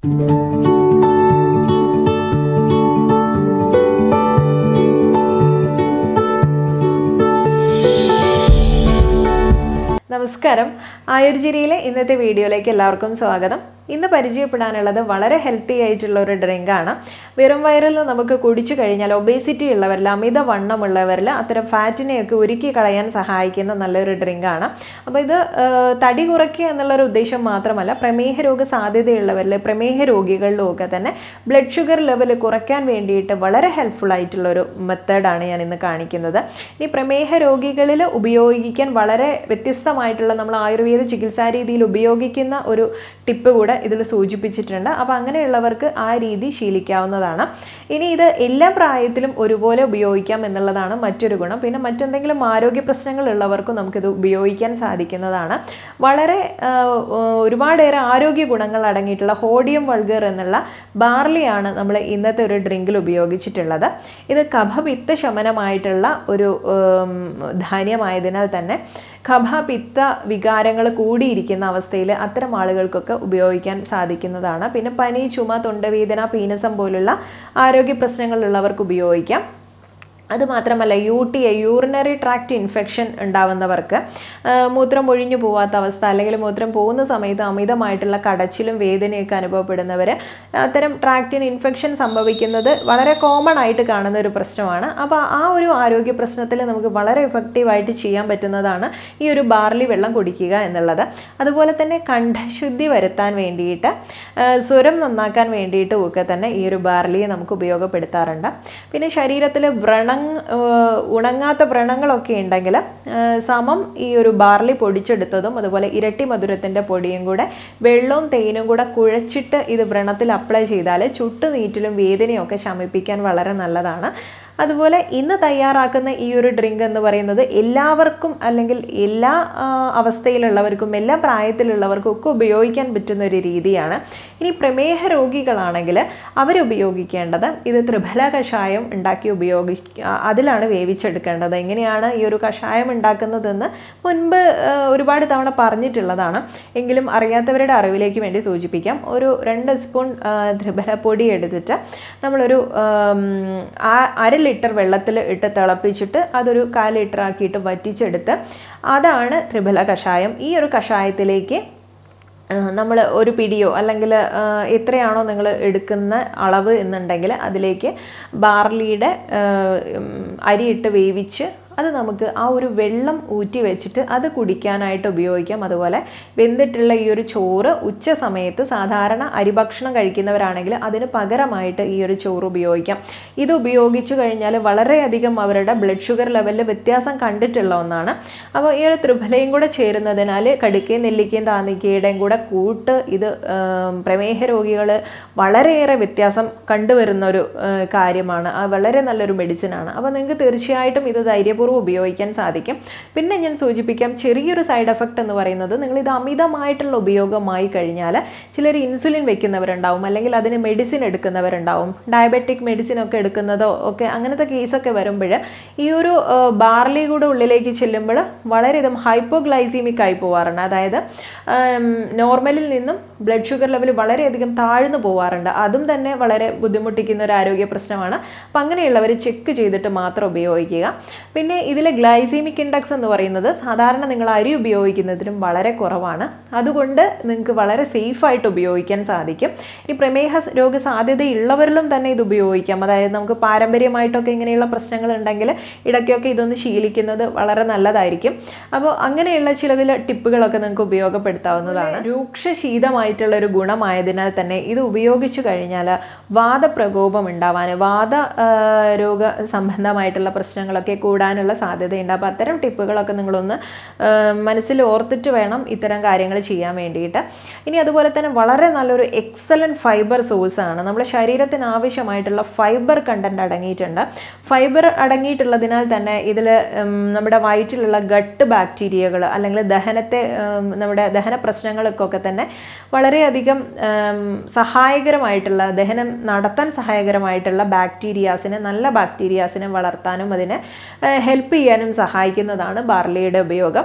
നമസ്കാരം ആയുർജിരിയിലെ ഇന്നത്തെ വീഡിയോയിലേക്ക് എല്ലാവർക്കും സ്വാഗതം ഇന്ന് പരിചയപ്പെടാനുള്ളത് വളരെ ഹെൽത്തി ആയിട്ടുള്ള ഒരു ഡ്രിങ്കാണ് വെറും വയറിൽ നമുക്ക് കുടിച്ചു കഴിഞ്ഞാൽ ഒബേസിറ്റി ഉള്ളവരിൽ അമിത വണ്ണമുള്ളവരിൽ അത്തരം ഫാറ്റിനെയൊക്കെ ഉരുക്കി കളയാൻ സഹായിക്കുന്ന നല്ലൊരു ഡ്രിങ്കാണ് അപ്പോൾ ഇത് ആ, തടി കുറയ്ക്കുക എന്നുള്ളൊരു ഉദ്ദേശം മാത്രമല്ല പ്രമേഹ രോഗ സാധ്യതയുള്ളവരിൽ പ്രമേഹ രോഗികളിലും ഒക്കെ തന്നെ ബ്ലഡ് ഷുഗർ ലെവൽ കുറയ്ക്കാൻ വേണ്ടിയിട്ട് വളരെ ഹെൽപ്ഫുൾ ആയിട്ടുള്ള ഒരു മെത്തേഡാണ് ഞാൻ ഇന്ന് കാണിക്കുന്നത് ഈ പ്രമേഹ രോഗികളിൽ ഉപയോഗിക്കാൻ വളരെ വ്യത്യസ്തമായിട്ടുള്ള നമ്മൾ ആയുർവേദ ചികിത്സാ രീതിയിൽ ഉപയോഗിക്കുന്ന ഒരു ടിപ്പ് കൂടെ ഇതിൽ സൂചിപ്പിച്ചിട്ടുണ്ട് അപ്പോൾ അങ്ങനെയുള്ളവർക്ക് ആ രീതി ശീലിക്കാവുന്നതാണ് ഇനി ഇത് എല്ലാ പ്രായത്തിലും ഒരുപോലെ ഉപയോഗിക്കാം എന്നുള്ളതാണ് മറ്റൊരു ഗുണം പിന്നെ മറ്റെന്തെങ്കിലും ആരോഗ്യ പ്രശ്നങ്ങൾ ഉള്ളവർക്കും നമുക്കിത് ഉപയോഗിക്കാൻ സാധിക്കുന്നതാണ് വളരെ ആ, ഒരുപാടേറെ ആരോഗ്യ ഗുണങ്ങൾ അടങ്ങിയിട്ടുള്ള ഹോഡിയം വൾഗർ എന്നുള്ള ബാർലിയാണ് നമ്മൾ ഇന്നത്തെ ഒരു ഡ്രിങ്കിൽ ഉപയോഗിച്ചിട്ടുള്ളത് ഇത് കഫപിത്ത ശമനമായിട്ടുള്ള ഒരു ഉം, ധാന്യമായതിനാൽ തന്നെ കഫ പിത്ത വികാരങ്ങൾ കൂടിയിരിക്കുന്ന അവസ്ഥയിൽ അത്തരം ആളുകൾക്കൊക്കെ ഉപയോഗിക്കാൻ സാധിക്കുന്നതാണ് പിന്നെ പനി ചുമ തൊണ്ടവേദന പീനസം പോലുള്ള ആരോഗ്യ പ്രശ്നങ്ങളുള്ളവർക്ക് ഉപയോഗിക്കാം അത് മാത്രമല്ല U T I urinary tract infection ഉണ്ടാവുന്നവർക്ക് ആ, മൂത്രം ഒഴിഞ്ഞു പോവാത്ത അവസ്ഥ അല്ലെങ്കിൽ മൂത്രം പോകുന്ന സമയത്ത് അമിതമായിട്ടുള്ള കടച്ചിലും വേദനയൊക്കെ അനുഭവപ്പെടുന്നവർ അത്തരം ട്രാക്റ്റിന് ഇൻഫെക്ഷൻ സംഭവിക്കുന്നത് വളരെ കോമൺ ആയിട്ട് കാണുന്ന ഒരു പ്രശ്നമാണ് അപ്പോൾ ആ ഒരു ആരോഗ്യ പ്രശ്നത്തിൽ നമുക്ക് വളരെ എഫക്റ്റീവായിട്ട് ചെയ്യാൻ പറ്റുന്നതാണ് ഈ ഒരു ബാർലി വെള്ളം കുടിക്കുക എന്നുള്ളത് അതുപോലെ തന്നെ കണ്ഠശുദ്ധി വരുത്താൻ വേണ്ടിയിട്ട് ആ, സ്വരം നന്നാക്കാൻ വേണ്ടിയിട്ടും ഒക്കെ തന്നെ ഈ ഒരു ബാർലിയെ നമുക്ക് ഉപയോഗപ്പെടുത്താറുണ്ട് പിന്നെ ശരീരത്തിൽ വ്രണ ഉണങ്ങാത്ത വ്രണങ്ങളൊക്കെ ഉണ്ടെങ്കിൽ ആ, സമം ഈ ഒരു ബാർലി പൊടിച്ചെടുത്തതും അതുപോലെ ഇരട്ടി മധുരത്തിൻ്റെ പൊടിയും കൂടെ വെള്ളവും തേനും കൂടെ കുഴച്ചിട്ട് ഇത് വ്രണത്തിൽ അപ്ലൈ ചെയ്താൽ ചുട്ടുനീറ്റിലും വേദനയും ഒക്കെ ശമിപ്പിക്കാൻ വളരെ നല്ലതാണ് അതുപോലെ ഇന്ന് തയ്യാറാക്കുന്ന ഈ ഒരു ഡ്രിങ്ക് എന്ന് പറയുന്നത് എല്ലാവർക്കും അല്ലെങ്കിൽ എല്ലാ ആ, അവസ്ഥയിലുള്ളവർക്കും എല്ലാ പ്രായത്തിലുള്ളവർക്കും ഒക്കെ ഉപയോഗിക്കാൻ പറ്റുന്ന ഒരു രീതിയാണ് ഇനി പ്രമേഹ രോഗികളാണെങ്കിൽ അവരുപയോഗിക്കേണ്ടത് ഇത് ത്രിഫല കഷായം ഉണ്ടാക്കി ഉപയോഗി അതിലാണ് വേവിച്ചെടുക്കേണ്ടത് എങ്ങനെയാണ് ഈ ഒരു കഷായം ഉണ്ടാക്കുന്നതെന്ന് മുൻപ് ആ, ഒരുപാട് തവണ പറഞ്ഞിട്ടുള്ളതാണ് എങ്കിലും അറിയാത്തവരുടെ അറിവിലേക്ക് വേണ്ടി സൂചിപ്പിക്കാം ഒരു രണ്ട് സ്പൂൺ ആ, ത്രിഫലപ്പൊടി എടുത്തിട്ട് നമ്മളൊരു ആം, ആ- അര ലിറ്റർ വെള്ളത്തിൽ ഇട്ട് തിളപ്പിച്ചിട്ട് അതൊരു കാൽ ലിറ്റർ ആക്കിയിട്ട് വറ്റിച്ചെടുത്ത് അതാണ് ത്രിഫല കഷായം ഈ ഒരു കഷായത്തിലേക്ക് നമ്മൾ ഒരു പിടിയോ അല്ലെങ്കിൽ എത്രയാണോ നിങ്ങൾ എടുക്കുന്ന അളവ് എന്നുണ്ടെങ്കിൽ അതിലേക്ക് ബാർലിയുടെ ആ, ഉം, അരിയിട്ട് വേവിച്ച് അത് നമുക്ക് ആ ഒരു വെള്ളം ഊറ്റി വെച്ചിട്ട് അത് കുടിക്കാനായിട്ട് ഉപയോഗിക്കാം അതുപോലെ വെന്തിട്ടുള്ള ഈ ഒരു ചോറ് ഉച്ച സമയത്ത് സാധാരണ അരിഭക്ഷണം കഴിക്കുന്നവരാണെങ്കിൽ അതിന് പകരമായിട്ട് ഈ ഒരു ചോറ് ഉപയോഗിക്കാം ഇത് ഉപയോഗിച്ചു കഴിഞ്ഞാൽ വളരെയധികം അവരുടെ ബ്ലഡ് ഷുഗർ ലെവലിൽ വ്യത്യാസം കണ്ടിട്ടുള്ള ഒന്നാണ് അപ്പോൾ ഈ ഒരു ത്രിഫലയും കൂടെ ചേരുന്നതിനാൽ കടുക്കയും നെല്ലിക്കയും താന്നിക്കയുടെയും കൂടെ കൂട്ട് ഇത് ആം, പ്രമേഹ രോഗികൾ വളരെയേറെ വ്യത്യാസം കണ്ടുവരുന്ന ഒരു ആ, കാര്യമാണ് ആ വളരെ നല്ലൊരു മെഡിസിനാണ് അപ്പോൾ നിങ്ങൾക്ക് തീർച്ചയായിട്ടും ഇത് ധൈര്യപൂർവ്വം ഉപയോഗിക്കാൻ സാധിക്കും പിന്നെ ഞാൻ സൂചിപ്പിക്കാം ചെറിയൊരു സൈഡ് എഫക്റ്റ് എന്ന് പറയുന്നത് നിങ്ങൾ ഇത് അമിതമായിട്ടുള്ള ഉപയോഗമായി കഴിഞ്ഞാൽ ചിലർ ഇൻസുലിൻ വെക്കുന്നവരുണ്ടാവും അല്ലെങ്കിൽ അതിന് മെഡിസിൻ എടുക്കുന്നവരുണ്ടാവും ഡയബറ്റിക് മെഡിസിൻ ഒക്കെ എടുക്കുന്നതോ ഒക്കെ അങ്ങനത്തെ കേസൊക്കെ വരുമ്പോൾ ഈ ഒരു ആ, ബാർലി കൂടെ ഉള്ളിലേക്ക് ചെല്ലുമ്പോൾ വളരെയധികം ഹൈപ്പോഗ്ലൈസീമിക് ആയി പോവാറുണ്ട് അതായത് ആം, നോർമലിൽ നിന്നും ബ്ലഡ് ഷുഗർ ലെവൽ വളരെയധികം താഴ്ന്നു പോവാറുണ്ട് അതും തന്നെ വളരെ ബുദ്ധിമുട്ടിക്കുന്ന ഒരു ആരോഗ്യ പ്രശ്നമാണ് അപ്പം അങ്ങനെയുള്ളവർ ചെക്ക് ചെയ്തിട്ട് മാത്രം ഉപയോഗിക്കുക പിന്നെ ഇതിലെ ഗ്ലൈസീമിക് ഇൻഡെക്സ് എന്ന് പറയുന്നത് സാധാരണ നിങ്ങൾ അരി ഉപയോഗിക്കുന്നതിലും വളരെ കുറവാണ് അതുകൊണ്ട് നിങ്ങൾക്ക് വളരെ സേഫായിട്ട് ഉപയോഗിക്കാൻ സാധിക്കും ഈ പ്രമേഹ രോഗ സാധ്യതയുള്ളവരിലും തന്നെ ഇത് ഉപയോഗിക്കാം അതായത് നമുക്ക് പാരമ്പര്യമായിട്ടൊക്കെ ഇങ്ങനെയുള്ള പ്രശ്നങ്ങൾ ഉണ്ടെങ്കിൽ ഇടയ്ക്കൊക്കെ ഇതൊന്ന് ശീലിക്കുന്നത് വളരെ നല്ലതായിരിക്കും അപ്പോൾ അങ്ങനെയുള്ള ചില ചില ടിപ്പുകളൊക്കെ നിങ്ങൾക്ക് ഉപയോഗപ്പെടുത്താവുന്നതാണ് രൂക്ഷ ശീതമായിട്ടുള്ള ഒരു ഗുണമായതിനാൽ തന്നെ ഇത് ഉപയോഗിച്ചു കഴിഞ്ഞാൽ വാദപ്രകോപം ഉണ്ടാവാൻ വാദ ആ, രോഗ സംബന്ധമായിട്ടുള്ള പ്രശ്നങ്ങളൊക്കെ കൂടാനുള്ള സാധ്യതയുണ്ട് അപ്പോൾ അത്തരം ടിപ്പുകളൊക്കെ നിങ്ങളൊന്ന് ആ, മനസ്സിൽ ഓർത്തിട്ട് വേണം ഇത്തരം കാര്യങ്ങൾ ചെയ്യാൻ വേണ്ടിയിട്ട് ഇനി അതുപോലെ തന്നെ വളരെ നല്ലൊരു എക്സലൻറ്റ് ഫൈബർ സോഴ്സാണ് നമ്മുടെ ശരീരത്തിന് ആവശ്യമായിട്ടുള്ള ഫൈബർ കണ്ടന്റ് അടങ്ങിയിട്ടുണ്ട് ഫൈബർ അടങ്ങിയിട്ടുള്ളതിനാൽ തന്നെ ഇതിൽ നമ്മുടെ വയറ്റിലുള്ള ഗട്ട് ബാക്ടീരിയകൾ അല്ലെങ്കിൽ ദഹനത്തെ ഉം, നമ്മുടെ ദഹന പ്രശ്നങ്ങൾക്കൊക്കെ തന്നെ വളരെയധികം ഉം, സഹായകരമായിട്ടുള്ള ദഹനം നടത്താൻ സഹായകരമായിട്ടുള്ള ബാക്ടീരിയാസിനെ നല്ല ബാക്ടീരിയാസിനെ വളർത്താനും അതിനെ ഹെൽപ്പ് ചെയ്യാനും സഹായിക്കുന്നതാണ് ബാർലിയുടെ ഉപയോഗം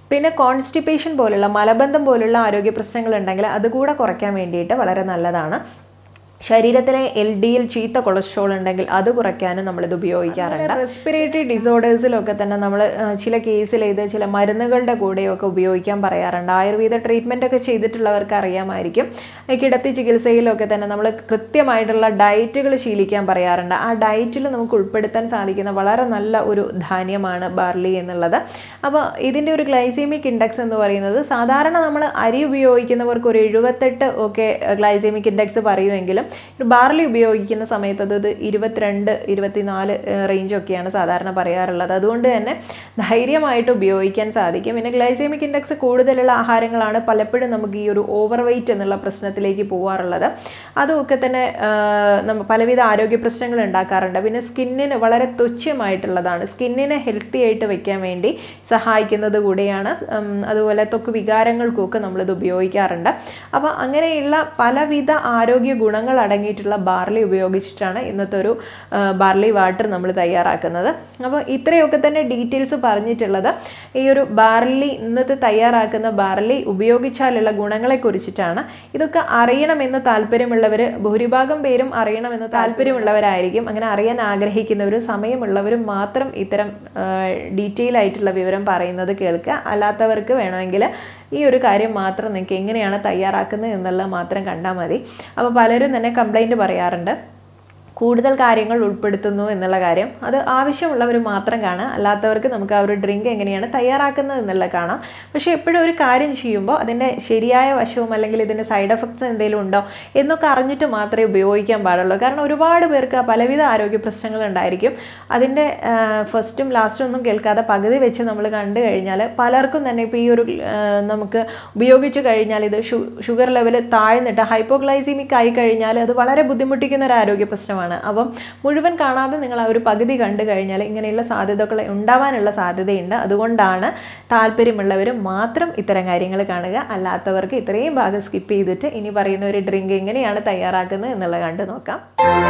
പിന്നെ കോൺസ്റ്റിപ്പേഷൻ പോലുള്ള മലബന്ധം പോലുള്ള ആരോഗ്യ പ്രശ്നങ്ങൾ ഉണ്ടെങ്കിൽ അതുകൂടെ കുറയ്ക്കാൻ വേണ്ടിയിട്ട് വളരെ നല്ലതാണ് ശരീരത്തിലെ എൽ ഡി എൽ ചീത്ത കൊളസ്ട്രോൾ ഉണ്ടെങ്കിൽ അത് കുറയ്ക്കാനും നമ്മളിത് ഉപയോഗിക്കാറുണ്ട് റെസ്പിറേറ്ററി ഡിസോർഡേഴ്സിലൊക്കെ തന്നെ നമ്മൾ ചില കേസിൽ ഇത് ചില മരുന്നുകളുടെ കൂടെയൊക്കെ ഉപയോഗിക്കാൻ പറയാറുണ്ട് ആയുർവേദ ട്രീറ്റ്മെൻ്റ് ഒക്കെ ചെയ്തിട്ടുള്ളവർക്ക് അറിയാമായിരിക്കും ഈ കിടത്തി ചികിത്സയിലൊക്കെ തന്നെ നമ്മൾ കൃത്യമായിട്ടുള്ള ഡയറ്റുകൾ ശീലിക്കാൻ പറയാറുണ്ട് ആ ഡയറ്റിൽ നമുക്ക് ഉൾപ്പെടുത്താൻ സാധിക്കുന്ന വളരെ നല്ല ഒരു ധാന്യമാണ് ബാർലി എന്നുള്ളത് അപ്പോൾ ഇതിൻ്റെ ഒരു ഗ്ലൈസീമിക് ഇൻഡെക്സ് എന്ന് പറയുന്നത് സാധാരണ നമ്മൾ അരി ഉപയോഗിക്കുന്നവർക്ക് ഒരു എഴുപത്തെട്ട് ഒക്കെ ഗ്ലൈസീമിക് ഇൻഡെക്സ് പറയുമെങ്കിലും ബാർലി ഉപയോഗിക്കുന്ന സമയത്ത് അത് ഇരുപത്തിരണ്ട് ഇരുപത്തിനാല് റേഞ്ചൊക്കെയാണ് സാധാരണ പറയാറുള്ളത് അതുകൊണ്ട് തന്നെ ധൈര്യമായിട്ട് ഉപയോഗിക്കാൻ സാധിക്കും പിന്നെ ഗ്ലൈസേമിക് ഇൻഡെക്സ് കൂടുതലുള്ള ആഹാരങ്ങളാണ് പലപ്പോഴും നമുക്ക് ഈ ഒരു ഓവർ വെയിറ്റ് എന്നുള്ള പ്രശ്നത്തിലേക്ക് പോകാറുള്ളത് അതുമൊക്കെ തന്നെ നമ്മൾ പലവിധ ആരോഗ്യ പ്രശ്നങ്ങൾ ഉണ്ടാക്കാറുണ്ട് പിന്നെ സ്കിന്നിന് വളരെ തുച്ഛമായിട്ടുള്ളതാണ് സ്കിന്നിനെ ഹെൽത്തി ആയിട്ട് വെക്കാൻ വേണ്ടി സഹായിക്കുന്നത് കൂടിയാണ് അതുപോലെ ത്വക്ക് വികാരങ്ങൾക്കൊക്കെ നമ്മളിത് ഉപയോഗിക്കാറുണ്ട് അപ്പോൾ അങ്ങനെയുള്ള പലവിധ ആരോഗ്യ ഗുണങ്ങൾ അടങ്ങിയിട്ടുള്ള ബാർലി ഉപയോഗിച്ചിട്ടാണ് ഇന്നത്തെ ഒരു ബാർലി വാട്ടർ നമ്മൾ തയ്യാറാക്കുന്നത് അപ്പോൾ ഇത്രയൊക്കെ തന്നെ ഡീറ്റെയിൽസ് പറഞ്ഞിട്ടുള്ളത് ഈ ഒരു ബാർലി ഇന്നത്തെ തയ്യാറാക്കുന്ന ബാർലി ഉപയോഗിച്ചാലുള്ള ഗുണങ്ങളെ കുറിച്ചിട്ടാണ് ഇതൊക്കെ അറിയണമെന്ന് താല്പര്യമുള്ളവർ ഭൂരിഭാഗം പേരും അറിയണമെന്ന് താല്പര്യമുള്ളവരായിരിക്കും അങ്ങനെ അറിയാൻ ആഗ്രഹിക്കുന്നവരും സമയമുള്ളവരും മാത്രം ഇത്തരം ഡീറ്റെയിൽ ആയിട്ടുള്ള വിവരം പറയുന്നത് കേൾക്കുക അല്ലാത്തവർക്ക് വേണമെങ്കിൽ ഈ ഒരു കാര്യം മാത്രം നിങ്ങൾക്ക് എങ്ങനെയാണ് തയ്യാറാക്കുന്നത് എന്നുള്ളത് മാത്രം കണ്ടാൽ മതി അപ്പോൾ പലരും തന്നെ കംപ്ലൈൻറ്റ് പറയാറുണ്ട് കൂടുതൽ കാര്യങ്ങൾ ഉൾപ്പെടുത്തുന്നു എന്നുള്ള കാര്യം അത് ആവശ്യമുള്ളവർ മാത്രം കാണുക അല്ലാത്തവർക്ക് നമുക്ക് ആ ഒരു ഡ്രിങ്ക് എങ്ങനെയാണ് തയ്യാറാക്കുന്നത് എന്നുള്ളത് കാണാം പക്ഷേ എപ്പോഴും ഒരു കാര്യം ചെയ്യുമ്പോൾ അതിൻ്റെ ശരിയായ വശവും അല്ലെങ്കിൽ ഇതിൻ്റെ സൈഡ് എഫക്ട്സ് എന്തെങ്കിലും ഉണ്ടോ എന്നൊക്കെ അറിഞ്ഞിട്ട് മാത്രമേ ഉപയോഗിക്കാൻ പാടുള്ളൂ കാരണം ഒരുപാട് പേർക്ക് പലവിധ ആരോഗ്യ പ്രശ്നങ്ങൾ ഉണ്ടായിരിക്കും അതിൻ്റെ ഫസ്റ്റും ലാസ്റ്റും ഒന്നും കേൾക്കാതെ പകുതി വെച്ച് നമ്മൾ കണ്ടു കഴിഞ്ഞാൽ പലർക്കും തന്നെ ഇപ്പോൾ ഈ ഒരു നമുക്ക് ഉപയോഗിച്ച് കഴിഞ്ഞാൽ ഇത് ഷുഗർ ലെവൽ താഴ്ന്നിട്ട് ഹൈപ്പോഗ്ലൈസീമിക് ആയി കഴിഞ്ഞാൽ അത് വളരെ ബുദ്ധിമുട്ടിക്കുന്ന ഒരു ആരോഗ്യ പ്രശ്നമാണ് ആണ് അപ്പം മുഴുവൻ കാണാതെ നിങ്ങൾ ആ ഒരു പകുതി കണ്ടു കഴിഞ്ഞാൽ ഇങ്ങനെയുള്ള സാധ്യതകൾ ഉണ്ടാവാനുള്ള സാധ്യതയുണ്ട് അതുകൊണ്ടാണ് താല്പര്യമുള്ളവർ മാത്രം ഇത്തരം കാര്യങ്ങൾ കാണുക അല്ലാത്തവർക്ക് ഇത്രയും ഭാഗം സ്കിപ്പ് ചെയ്തിട്ട് ഇനി പറയുന്ന ഒരു ഡ്രിങ്ക് എങ്ങനെയാണ് തയ്യാറാക്കുന്നത് എന്നുള്ളത് കണ്ടു നോക്കാം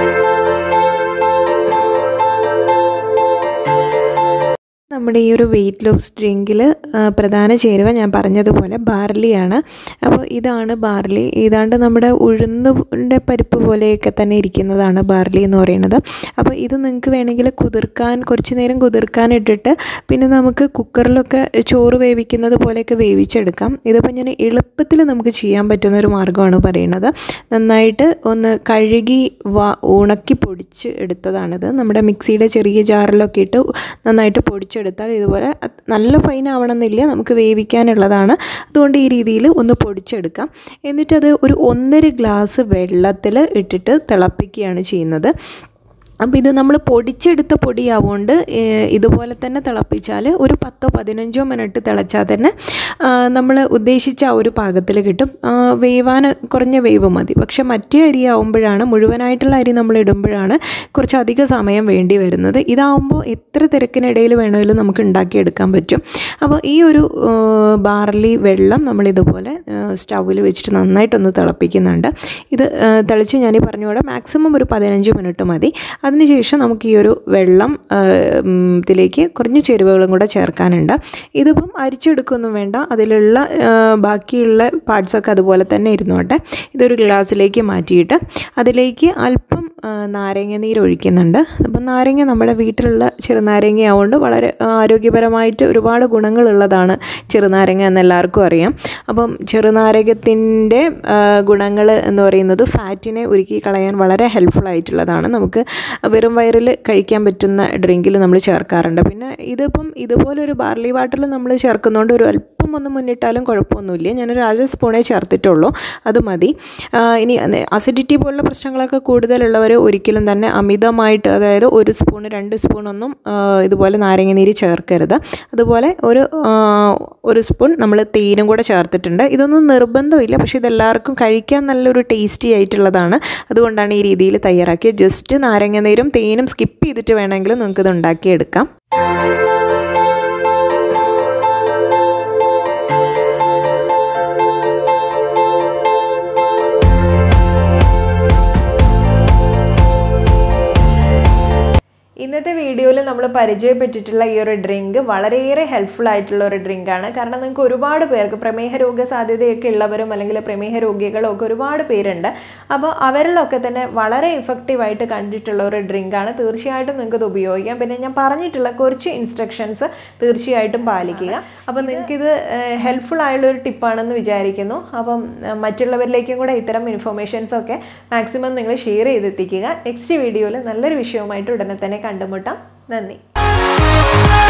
നമ്മുടെ ഈ ഒരു വെയിറ്റ് ലോസ് ഡ്രിങ്കിൽ പ്രധാന ചേരുവ ഞാൻ പറഞ്ഞതുപോലെ ബാർലിയാണ് അപ്പോൾ ഇതാണ് ബാർലി ഏതാണ്ട് നമ്മുടെ ഉഴുന്നിൻ്റെ പരിപ്പ് പോലെയൊക്കെ തന്നെ ഇരിക്കുന്നതാണ് ബാർലി എന്ന് പറയുന്നത് അപ്പോൾ ഇത് നിങ്ങൾക്ക് വേണമെങ്കിൽ കുതിർക്കാൻ കുറച്ച് നേരം കുതിർക്കാൻ ഇട്ടിട്ട് പിന്നെ നമുക്ക് കുക്കറിലൊക്കെ ചോറ് വേവിക്കുന്നത് പോലെയൊക്കെ വേവിച്ചെടുക്കാം ഇതിപ്പോൾ ഞാൻ എളുപ്പത്തിൽ നമുക്ക് ചെയ്യാൻ പറ്റുന്ന ഒരു മാർഗ്ഗമാണ് പറയുന്നത് നന്നായിട്ട് ഒന്ന് കഴുകി വ ഉണക്കി പൊടിച്ച് എടുത്തതാണിത് നമ്മുടെ മിക്സിയുടെ ചെറിയ ജാറിലൊക്കെ ഇട്ട് നന്നായിട്ട് പൊടിച്ച് പൊടിച്ചെടുത്താൽ ഇതുപോലെ നല്ല ഫൈൻ ആവണമെന്നില്ല നമുക്ക് വേവിക്കാനുള്ളതാണ് അതുകൊണ്ട് ഈ രീതിയിൽ ഒന്ന് പൊടിച്ചെടുക്കാം എന്നിട്ടത് ഒരു ഒന്നര ഗ്ലാസ് വെള്ളത്തിൽ ഇട്ടിട്ട് തിളപ്പിക്കുകയാണ് ചെയ്യുന്നത് അപ്പോൾ ഇത് നമ്മൾ പൊടിച്ചെടുത്ത പൊടിയാവുകൊണ്ട് ഇതുപോലെ തന്നെ തിളപ്പിച്ചാൽ ഒരു പത്തോ പതിനഞ്ചോ മിനിറ്റ് തിളച്ചാൽ തന്നെ നമ്മൾ ഉദ്ദേശിച്ച ആ ഒരു പാകത്തിൽ കിട്ടും വേവാൻ കുറഞ്ഞ വേവ് മതി പക്ഷെ മറ്റേ അരി ആവുമ്പോഴാണ് മുഴുവനായിട്ടുള്ള അരി നമ്മൾ ഇടുമ്പോഴാണ് കുറച്ച് അധിക സമയം വേണ്ടി വരുന്നത് ഇതാവുമ്പോൾ എത്ര തിരക്കിനിടയിൽ വേണമെങ്കിലും നമുക്ക് ഉണ്ടാക്കിയെടുക്കാൻ പറ്റും അപ്പോൾ ഈ ഒരു ബാർലി വെള്ളം നമ്മൾ ഇതുപോലെ സ്റ്റൗവിൽ വെച്ചിട്ട് നന്നായിട്ടൊന്ന് തിളപ്പിക്കുന്നുണ്ട് ഇത് തിളച്ച് ഞാൻ പറഞ്ഞ പോലെ മാക്സിമം ഒരു പതിനഞ്ച് മിനിറ്റ് മതി അതിനുശേഷം നമുക്ക് ഈ ഒരു വെള്ളം ഇതിലേക്ക് കുറഞ്ഞ ചേരുവകളും കൂടെ ചേർക്കാനുണ്ട് ഇതിപ്പം അരിച്ചെടുക്കൊന്നും വേണ്ട അതിലുള്ള ബാക്കിയുള്ള പാർട്സൊക്കെ അതുപോലെ തന്നെ ഇരുന്നോട്ടെ ഇതൊരു ഗ്ലാസ്സിലേക്ക് മാറ്റിയിട്ട് അതിലേക്ക് അല്പം നാരങ്ങ നീര് ഒഴിക്കുന്നുണ്ട് അപ്പം നാരങ്ങ നമ്മുടെ വീട്ടിലുള്ള ചെറുനാരങ്ങ ആവുകൊണ്ട് വളരെ ആരോഗ്യപരമായിട്ട് ഒരുപാട് ഗുണങ്ങളുള്ളതാണ് ചെറുനാരങ്ങ എന്നെല്ലാവർക്കും അറിയാം അപ്പം ചെറുനാരകത്തിൻ്റെ ഗുണങ്ങൾ എന്ന് പറയുന്നത് ഫാറ്റിനെ ഒരുക്കി കളയാൻ വളരെ ഹെൽപ്ഫുൾ ആയിട്ടുള്ളതാണ് നമുക്ക് വെറും വയറിൽ കഴിക്കാൻ പറ്റുന്ന ഡ്രിങ്കിൽ നമ്മൾ ചേർക്കാറുണ്ട് പിന്നെ ഇതിപ്പം ഇതുപോലൊരു ബാർലി വാട്ടറിൽ നമ്മൾ ചേർക്കുന്നതുകൊണ്ട് ഒരു അല്പം ഒന്ന് മുന്നിട്ടാലും കുഴപ്പമൊന്നുമില്ല ഞാനൊരു അര സ്പൂണേ ചേർത്തിട്ടുള്ളൂ അത് മതി ഇനി അസിഡിറ്റി പോലുള്ള പ്രശ്നങ്ങളൊക്കെ കൂടുതലുള്ളവർ ഒരിക്കലും തന്നെ അമിതമായിട്ട് അതായത് ഒരു സ്പൂൺ രണ്ട് സ്പൂണൊന്നും ഇതുപോലെ നാരങ്ങ നീര് ചേർക്കരുത് അതുപോലെ ഒരു ഒരു സ്പൂൺ നമ്മൾ തേനും കൂടെ ചേർത്തിട്ടുണ്ട് ഇതൊന്നും നിർബന്ധമില്ല പക്ഷേ ഇതെല്ലാവർക്കും കഴിക്കാൻ നല്ലൊരു ടേസ്റ്റി ആയിട്ടുള്ളതാണ് അതുകൊണ്ടാണ് ഈ രീതിയിൽ തയ്യാറാക്കിയത് ജസ്റ്റ് നാരങ്ങ നീരും തേനും സ്കിപ്പ് ചെയ്തിട്ട് വേണമെങ്കിലും നിങ്ങൾക്കിത് ഉണ്ടാക്കിയെടുക്കാം ഇന്നത്തെ ഇന്നത്തെ വീഡിയോയിൽ നമ്മൾ പരിചയപ്പെട്ടിട്ടുള്ള ഈ ഒരു ഡ്രിങ്ക് വളരെയേറെ ഹെൽപ്ഫുൾ ആയിട്ടുള്ള ഒരു ഡ്രിങ്ക് ആണ് കാരണം നിങ്ങൾക്ക് ഒരുപാട് പേർക്ക് പ്രമേഹ രോഗ സാധ്യതയൊക്കെ ഉള്ളവരും അല്ലെങ്കിൽ പ്രമേഹ രോഗികളും ഒക്കെ ഒരുപാട് പേരുണ്ട് അപ്പോൾ അവരിലൊക്കെ തന്നെ വളരെ ഇഫക്റ്റീവായിട്ട് കണ്ടിട്ടുള്ള ഒരു ഡ്രിങ്ക് ആണ് തീർച്ചയായിട്ടും നിങ്ങൾക്ക് ഇത് ഉപയോഗിക്കാം പിന്നെ ഞാൻ പറഞ്ഞിട്ടുള്ള കുറച്ച് ഇൻസ്ട്രക്ഷൻസ് തീർച്ചയായിട്ടും പാലിക്കുക അപ്പോൾ നിങ്ങൾക്കിത് ഹെൽപ്ഫുൾ ആയുള്ള ഒരു ടിപ്പാണെന്ന് വിചാരിക്കുന്നു അപ്പം ഏഹ്, മറ്റുള്ളവരിലേക്കും കൂടെ ഇത്തരം ഇൻഫർമേഷൻസ് ഒക്കെ മാക്സിമം നിങ്ങൾ ഷെയർ ചെയ്തെത്തിക്കുക നെക്സ്റ്റ് വീഡിയോയിൽ നല്ലൊരു വിഷയവുമായിട്ട് ഉടനെ തന്നെ കണ്ടുമുട്ടാം നന്ദി